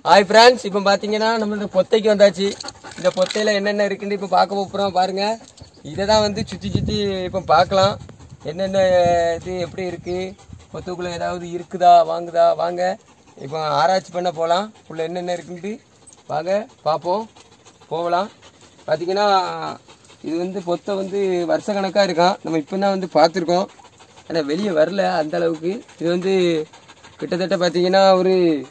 hi friends இப்போ பார்த்தீங்கன்னா நம்ம இந்த பொத்தைக்கு வந்தாச்சு இந்த பொத்தையில் என்னென்ன இருக்குன்னு இப்போ பார்க்க போகிறோம் பாருங்க இதை தான் வந்து சுற்றி சுற்றி இப்போ பார்க்கலாம் என்னென்ன இது எப்படி இருக்குது பொத்துக்குள்ளே ஏதாவது இருக்குதா வாங்குதா வாங்க இப்போ ஆராய்ச்சி பண்ண போகலாம் உள்ள என்னென்ன இருக்குன்ட்டு வாங்க பார்ப்போம் போகலாம் பார்த்தீங்கன்னா இது வந்து பொத்தை வந்து வருஷக்கணக்காக இருக்கான் நம்ம இப்போ தான் வந்து பார்த்துருக்கோம் ஆனால் வெளியே வரல அந்த அளவுக்கு இது வந்து கிட்டத்தட்ட பார்த்தீங்கன்னா ஒரு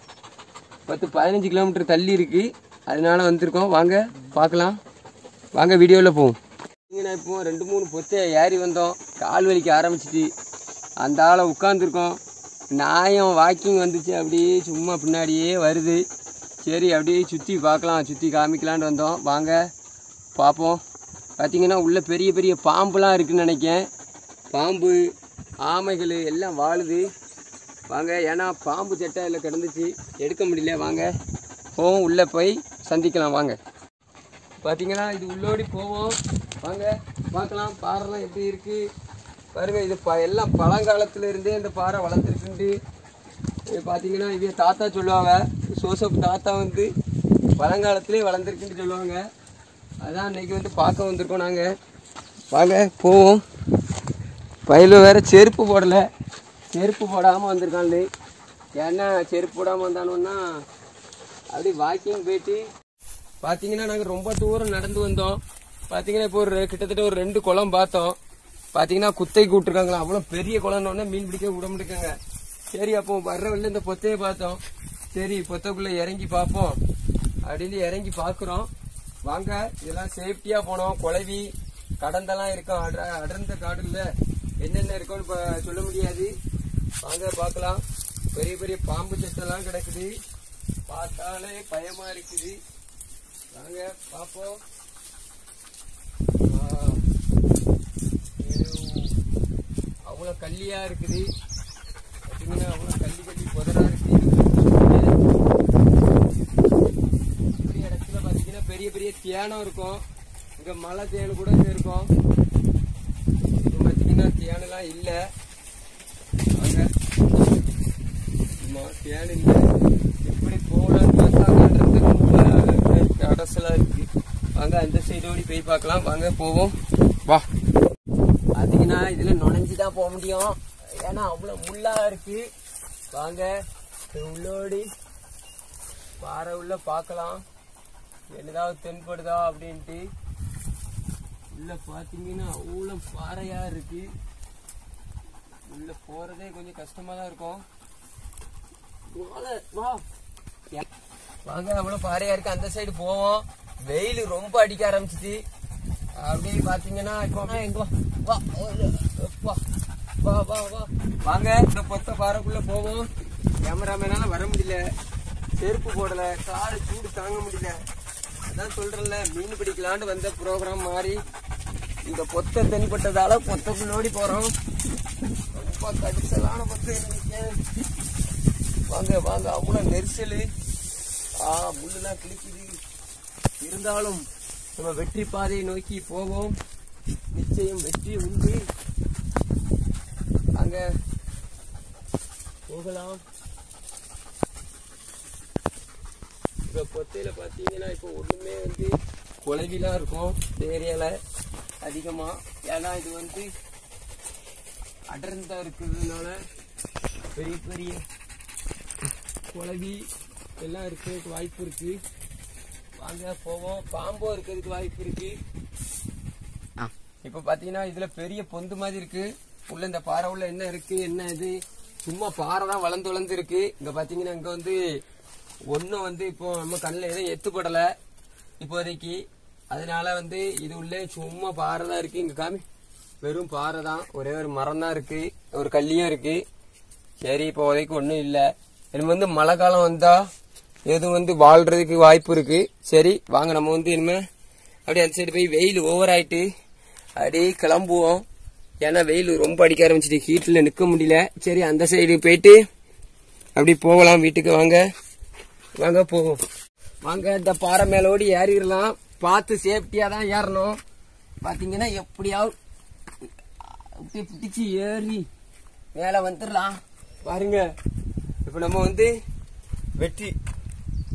பத்து பதினஞ்சு கிலோமீட்டர் தள்ளி இருக்கு அதனால வந்திருக்கோம் வாங்க பார்க்கலாம் வாங்க வீடியோவில் போவோம் நான் இப்போ ரெண்டு மூணு பொத்தை ஏறி வந்தோம் கால் வலிக்க ஆரம்பிச்சிட்டு அந்த ஆளை உட்காந்துருக்கோம் நாயம் வாக்கிங் வந்துச்சு அப்படியே சும்மா பின்னாடியே வருது சரி அப்படியே சுற்றி பார்க்கலாம் சுற்றி காமிக்கலான்னு வந்தோம் வாங்க பார்ப்போம் பார்த்தீங்கன்னா உள்ள பெரிய பெரிய பாம்புலாம் இருக்குன்னு நினைக்கேன் பாம்பு ஆமைகள் எல்லாம் வாழுது வாங்க ஏன்னா பாம்பு சட்டை அதில் கிடந்துச்சு எடுக்க முடியல வாங்க போவோம் உள்ளே போய் சந்திக்கலாம் வாங்க பார்த்தீங்கன்னா இது உள்ளோடி போவோம் வாங்க பார்க்கலாம் பாறைலாம் எப்படி இருக்கு பாருங்க இது ப எல்லாம் பழங்காலத்துல இருந்தே இந்த பாறை வளர்ந்துருக்குன்ட்டு இது பார்த்தீங்கன்னா இவ தாத்தா சொல்லுவாங்க சோசப் தாத்தா வந்து பழங்காலத்திலே வளர்ந்துருக்குன்னு சொல்லுவாங்க அதான் இன்னைக்கு வந்து பார்க்க வந்திருக்கோம் நாங்கள் வாங்க போவோம் பயில வேற செருப்பு போடலை செருப்பு போடாமல் வந்திருக்கான்ல ஏன்னா செருப்பு போடாமல் வந்தானோன்னா அப்படி வாக்கிங் போயிட்டு பார்த்தீங்கன்னா நாங்கள் ரொம்ப தூரம் நடந்து வந்தோம் பார்த்தீங்கன்னா இப்போ ஒரு கிட்டத்தட்ட ஒரு ரெண்டு குளம் பார்த்தோம் பார்த்தீங்கன்னா குத்தைக்கு விட்டுருக்காங்களா அவ்வளோ பெரிய குளம்னு மீன் பிடிக்க விட முடியுங்க சரி அப்போ வர்ற வழியில இந்த பொத்தையை பார்த்தோம் சரி பொத்தைக்குள்ளே இறங்கி பார்ப்போம் அப்படின்னு இறங்கி பார்க்குறோம் வாங்க இதெல்லாம் சேஃப்டியாக போனோம் குழவி கடந்தெல்லாம் இருக்கும் அட அடர்ந்த காடுல என்னென்ன இருக்கும்னு இப்போ சொல்ல முடியாது வாங்க பார்க்கலாம் பெரிய பெரிய பாம்பு சட்டெல்லாம் கிடக்குது பார்த்தாலே பயமா இருக்குது வாங்க பார்ப்போம் ஆ, ஐயோ, அவ்வளோ கல்லியா இருக்குது பார்த்தீங்கன்னா அவ்வளோ கல்லி கல்லி புதரா இருக்கு இப்படி இடத்துல பார்த்தீங்கன்னா பெரிய பெரிய தியானம் இருக்கும் இங்க மலை தேன் கூட இங்க இருக்கும் இப்போ பார்த்தீங்கன்னா தியானெல்லாம் இல்லை வாங்க ஆமா தேன் இல்லை எப்படி போகலான்னு பார்த்தா நடந்து ரொம்ப அடசலா இருக்கு வாங்க அந்த சைடு ஓடி போய் பார்க்கலாம் வாங்க போவோம் வா பார்த்தீங்கன்னா இதுல நுழைஞ்சு தான் போக முடியும் ஏன்னா அவ்வளோ முள்ளா இருக்கு வாங்க இது உள்ளோடி பாறை உள்ள பார்க்கலாம் என்னதாவது தென்படுதா அப்படின்ட்டு உள்ள பார்த்தீங்கன்னா அவ்வளோ பாறையா இருக்கு உள்ள போறதே கொஞ்சம் கஷ்டமா தான் இருக்கும் வாழ, வா வாங்க அவ்வளவு பாறையா இருக்கு அந்த சைடு போவோம் வெயில் ரொம்ப அடிக்க ஆரம்பிச்சிச்சு அப்படியே பாத்தீங்கன்னா இப்போ எங்க வா வா வா வா வா வா வாங்க இந்த பொத்த பாறைக்குள்ள போவோம் கேமராமேனால வர முடியல செருப்பு போடல கால் சூடு தாங்க முடியல அதான் சொல்றேன்ல மீன் பிடிக்கலான்னு வந்த ப்ரோக்ராம் மாறி இந்த பொத்தை தென்பட்டதால பொத்தக்குள்ளோடி போறோம் ரொம்ப கடிச்சலான பொத்தை நினைக்கிறேன் வாங்க வாங்க அவ்வளவு நெரிசல் ஆ முள்ளுலாம் கிழிக்குது இருந்தாலும் நம்ம வெற்றி பாதையை நோக்கி போவோம் நிச்சயம் வெற்றி உண்டு வாங்க போகலாம் இந்த பொத்தையில பாத்தீங்கன்னா இப்போ ஒண்ணுமே வந்து குழவிலாம் இருக்கும் இந்த ஏரியால அதிகமா ஏன்னா இது வந்து அடர்ந்தா இருக்கிறதுனால பெரிய பெரிய குழவி எல்லாம் இருக்கிறதுக்கு வாய்ப்பு இருக்கு வாங்க போவோம் பாம்பும் இருக்கிறதுக்கு வாய்ப்பு இருக்கு இப்ப பாத்தீங்கன்னா இதுல பெரிய பொந்து மாதிரி இருக்கு உள்ள இந்த பாறை உள்ள என்ன இருக்கு என்ன இது சும்மா பாறை தான் வளர்ந்து வளர்ந்து இருக்கு இங்க பாத்தீங்கன்னா இங்க வந்து ஒண்ணும் வந்து இப்போ நம்ம கண்ணுல எதுவும் எத்துப்படல இப்போதைக்கு அதனால வந்து இது உள்ள சும்மா பாறை தான் இருக்கு இங்க காமி வெறும் பாறை தான் ஒரே ஒரு மரம் தான் இருக்கு ஒரு கல்லியும் இருக்கு சரி இப்போதைக்கு ஒன்றும் இல்லை இனிமே வந்து மழை காலம் வந்தா எதுவும் வந்து வாழ்றதுக்கு வாய்ப்பு இருக்கு சரி வாங்க நம்ம வந்து இனிமே அப்படியே அந்த சைடு போய் வெயில் ஓவர் ஆயிட்டு அப்படியே கிளம்புவோம் ஏன்னா வெயில் ரொம்ப அடிக்க ஆரம்பிச்சிட்டு ஹீட்டில் நிற்க முடியல சரி அந்த சைடு போயிட்டு அப்படி போகலாம் வீட்டுக்கு வாங்க வாங்க போவோம் வாங்க இந்த பாறை மேலோடி ஏறிடலாம் பார்த்து சேஃப்டியாக தான் ஏறணும் பார்த்தீங்கன்னா எப்படியாவது அப்படியே பிடிச்சி ஏறி மேலே வந்துடலாம் பாருங்க இப்போ நம்ம வந்து வெற்றி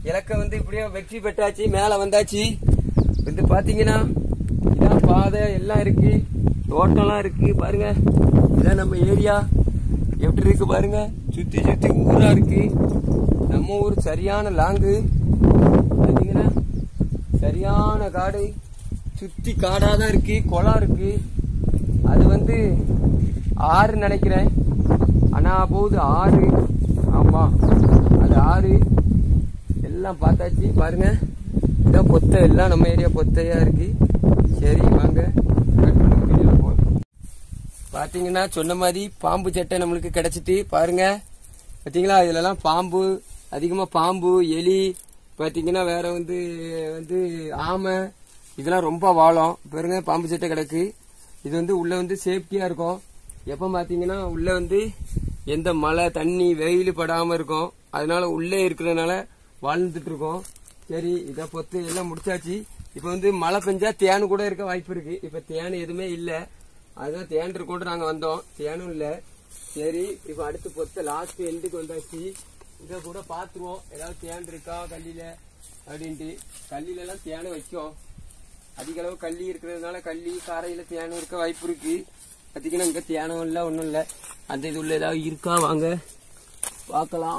இலக்க வந்து இப்படியே வெற்றி பெற்றாச்சு மேல வந்தாச்சு வந்து பாத்தீங்கன்னா இதான் பாதை எல்லாம் இருக்கு தோட்டம்லாம் இருக்கு பாருங்க இதான் நம்ம ஏரியா எப்படி இருக்கு பாருங்க சுத்தி சுத்தி ஊரா இருக்கு நம்ம ஊர் சரியான லாங்கு பாத்தீங்கன்னா சரியான காடு சுத்தி காடா தான் இருக்கு குளம் இருக்கு அது வந்து ஆறு நினைக்கிறேன் ஆனா போகுது ஆறு ஆமா அது ஆறு எல்லாம் பார்த்தாச்சு பாருங்க இதான் பொத்தை எல்லாம் நம்ம ஏரியா பொத்தையா இருக்கு சரி வாங்க வீடியோல போகலாம் பாத்தீங்கன்னா சொன்ன மாதிரி பாம்பு சட்டை நம்மளுக்கு கிடைச்சிட்டு பாருங்க பாத்தீங்களா இதுலலாம் பாம்பு அதிகமா பாம்பு எலி பாத்தீங்கன்னா வேற வந்து வந்து ஆமை இதெல்லாம் ரொம்ப வாழும் பாருங்க பாம்பு சட்டை கிடக்கு இது வந்து உள்ள வந்து சேஃப்டியா இருக்கும் எப்ப பாத்தீங்கன்னா உள்ள வந்து எந்த மழை தண்ணி வெயில் படாம இருக்கும் அதனால உள்ளே இருக்கிறதுனால வாழ்ந்துட்டு இருக்கோம் சரி இத பொத்து எல்லாம் முடிச்சாச்சு இப்ப வந்து மழை பெஞ்சா தேனு கூட இருக்க வாய்ப்பு இருக்கு இப்ப தேன் எதுவுமே இல்ல அதுதான் தேன் இருக்கோண்டு நாங்க வந்தோம் தேனும் இல்ல சரி இப்ப அடுத்து பொத்த லாஸ்ட் எண்டுக்கு வந்தாச்சு இத கூட பாத்துருவோம் ஏதாவது தேன் இருக்கா கல்லில அப்படின்ட்டு கல்லில எல்லாம் தேனை வைக்கும் அதிக அளவு கள்ளி இருக்கிறதுனால கள்ளி காரையில தேனும் இருக்க வாய்ப்பு இருக்கு பாத்தீங்கன்னா இங்க தேனும் இல்ல ஒண்ணும் இல்ல அந்த இது உள்ள ஏதாவது இருக்கா வாங்க பார்க்கலாம்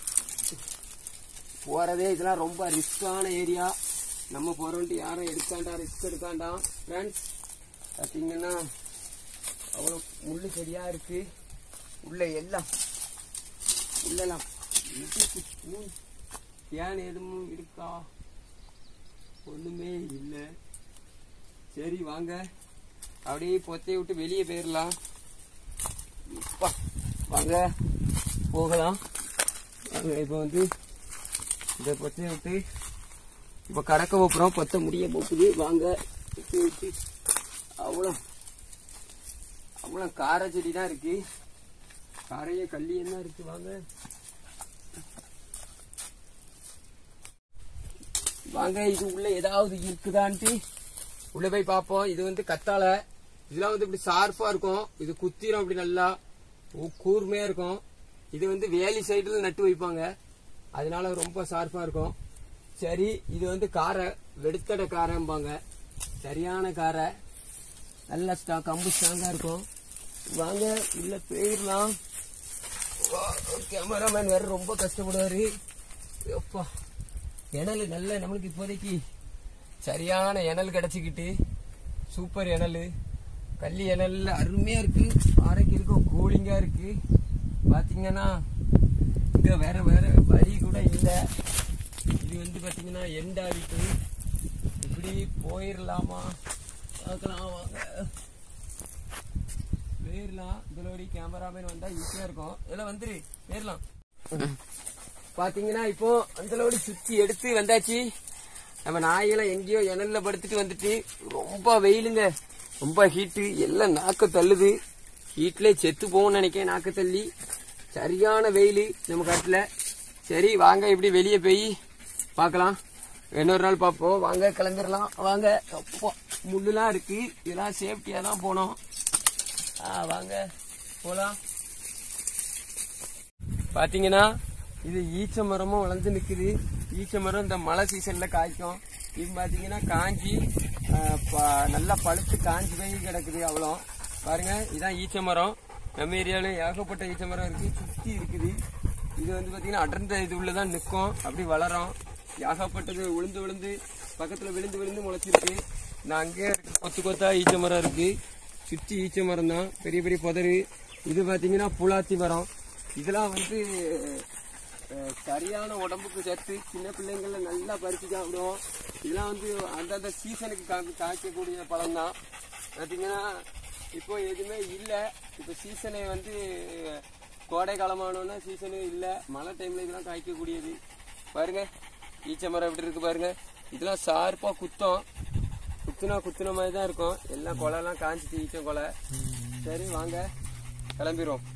போறதே இதெல்லாம் ரொம்ப ரிஸ்கான ஏரியா நம்ம போறோன்ட்டு யாரும் எடுக்காண்டா ரிஸ்க் எடுக்காண்டா ஃப்ரெண்ட்ஸ் பாத்தீங்கன்னா அவ்வளவு முள்ளு செடியா இருக்கு உள்ள எல்லாம் உள்ளலாம் ஏன் எதுவும் இருக்கா ஒண்ணுமே இல்லை சரி வாங்க அப்படியே பொத்தைய விட்டு வெளியே போயிடலாம் அப்பா, வாங்க போகலாம் வாங்க இப்போ வந்து இந்த பொத்தைய விட்டு இப்போ கடக்க போப்புறோம் பொத்த முடிய போக்குது வாங்க விட்டு விட்டு அவ்வளோ அவ்வளோ காரை செடி தான் இருக்கு காரைய கள்ளி என்ன இருக்கு வாங்க வாங்க இது உள்ள ஏதாவது இருக்குதான்ட்டு உள்ள போய் பார்ப்போம் இது வந்து கத்தாழை இதெல்லாம் வந்து இப்படி ஷார்ப்பா இருக்கும் இது குத்திரும் அப்படி நல்லா ஊ- கூர்மையா இருக்கும் இது வந்து வேலி சைடுல நட்டு வைப்பாங்க அதனால ரொம்ப ஷார்ப்பா இருக்கும் சரி இது வந்து காரை வெடுத்தட காரைம்பாங்க சரியான காரை நல்ல ஸ்டா கம்பு ஸ்ட்ராங்கா இருக்கும் வாங்க உள்ள போயிடலாம் கேமராமேன் வேற ரொம்ப கஷ்டப்படுவாரு எப்பா இணல் நல்ல நம்மளுக்கு இப்போதைக்கு சரியான இணல் கிடைச்சிக்கிட்டு சூப்பர் இணல் கள்ளி இணல் அருமையா இருக்கு ஆரோக்கியம் இருக்கும் கூலிங்கா இருக்கு பாத்தீங்கன்னா இங்க வேற வேற வழி கூட இல்ல இது வந்து பாத்தீங்கன்னா எண்டாடிட்டு இப்படி போயிடலாமா பார்க்கலாம் வாங்க போயிடலாம் இதோட கேமராமேன் வந்தா ஈஸியா இருக்கும் இதெல்லாம் வந்துரு போயிடலாம் பாத்தீங்கன்னா இப்போ அந்தளோடு சுத்தி எடுத்து வந்தாச்சு நம்ம நாயெல்லாம் எங்கேயோ இணல்ல படுத்துட்டு வந்துட்டு ரொம்ப வெயிலுங்க ரொம்ப ஹீட்டு எல்லாம் நாக்க தள்ளுது ஹீட்ல செத்து போகும்னு நினைக்கிறேன் நாக்க தள்ளி சரியான வெயில் நம்ம காட்டுல சரி வாங்க இப்படி வெளியே போய் பார்க்கலாம் இன்னொரு நாள் பார்ப்போம் வாங்க கிளம்பிடலாம் வாங்க அப்பா முள்ளுலாம் இருக்கு இதெல்லாம் சேஃப்டியா தான் போனோம் ஆ வாங்க போலாம் பாத்தீங்கன்னா இது ஈச்ச மரமும் வளர்ந்து நிக்குது ஈச்ச மரம் இந்த மழை சீசன்ல காய்க்கும் இது பாத்தீங்கன்னா காஞ்சி ஆ, ப- நல்லா பழுத்து காஞ்சி போய் கிடக்குது அவ்வளோ பாருங்க இதான் ஈச்ச மரம் நம்ம ஏரியால ஏகப்பட்ட ஈச்ச மரம் இருக்கு சுத்தி இருக்குது இது வந்து பாத்தீங்கன்னா அடர்ந்த இது உள்ளதான் நிற்கும் அப்படி வளரும் ஏகப்பட்டது விழுந்து விழுந்து பக்கத்துல விழுந்து விழுந்து முளைச்சிருக்கு நான் அங்கேயே இருக்கு கொத்து கொத்தா ஈச்ச மரம் இருக்கு சுத்தி ஈச்ச மரம் தான் பெரிய பெரிய புதரு இது பாத்தீங்கன்னா புலாத்தி மரம் இதெல்லாம் வந்து அஹ், சரியான உடம்புக்கு சத்து சின்ன பிள்ளைங்கள நல்லா பறிச்சு சாப்பிடுவோம் இதெல்லாம் வந்து அந்தந்த சீசனுக்கு கா- காய்க்கக்கூடிய பழம் தான் பார்த்தீங்கன்னா இப்போ எதுவுமே இல்லை இப்போ சீசனே வந்து கோடை காலமானோன்னா சீசனு இல்லை மழை டைம்ல இதெல்லாம் காய்க்கக்கூடியது பாருங்க ஈச்ச மரம் எப்படி இருக்கு பாருங்க இதெல்லாம் ஷார்ப்பா குத்தம் குத்துனா குத்துன மாதிரி தான் இருக்கும் எல்லாம் கொலைலாம் காஞ்சிட்டு ஈச்சம் கொலை சரி வாங்க கிளம்பிடுவோம்